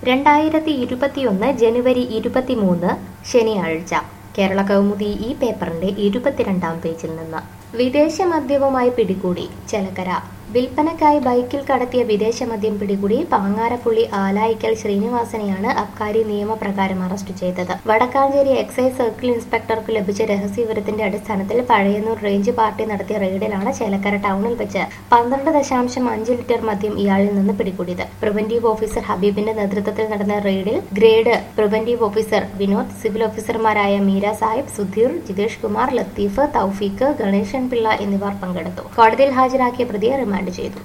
രണ്ടായിരത്തി ഇരുപത്തിയൊന്ന് ജനുവരി ഇരുപത്തിമൂന്ന് ശനിയാഴ്ച കേരള കൗമുദി ഈ പേപ്പറിന്റെ ഇരുപത്തിരണ്ടാം പേജിൽ നിന്ന് വിദേശ മദ്യവുമായി പിടികൂടി ചെലക്കര വിൽപ്പനയ്ക്കായി ബൈക്കിൽ കടത്തിയ വിദേശ മദ്യം പിടികൂടി പാങ്ങാരപ്പള്ളി ആലായിക്കൽ ശ്രീനിവാസനെയാണ് അബ്കാരി നിയമപ്രകാരം അറസ്റ്റ് ചെയ്തത് വടക്കാഞ്ചേരി എക്സൈസ് സർക്കിൾ ഇൻസ്പെക്ടർക്ക് ലഭിച്ച രഹസ്യവിവരത്തിന്റെ അടിസ്ഥാനത്തിൽ പഴയന്നൂർ റേഞ്ച് പാർട്ടി നടത്തിയ റെയ്ഡിലാണ് ചേലക്കര ടൗണിൽ വെച്ച് പന്ത്രണ്ട് ദശാംശം അഞ്ച് ലിറ്റർ മദ്യം ഇയാളിൽ നിന്ന് പിടികൂടിയത് പ്രിവന്റീവ് ഓഫീസർ ഹബീബിന്റെ നേതൃത്വത്തിൽ നടന്ന റെയ്ഡിൽ grade preventive officer Vinod civil ഓഫീസർമാരായ മീര സാഹിബ് സുധീർ ജിതേഷ് കുമാർ ലത്തീഫ് തൗഫീഖ് ഗണേശൻ പിള്ള എന്നിവർ പങ്കെടുത്തു കോടതിയിൽ ഹാജരാക്കിയ പ്രതിയെ റിമാൻഡ് ചെയ്തു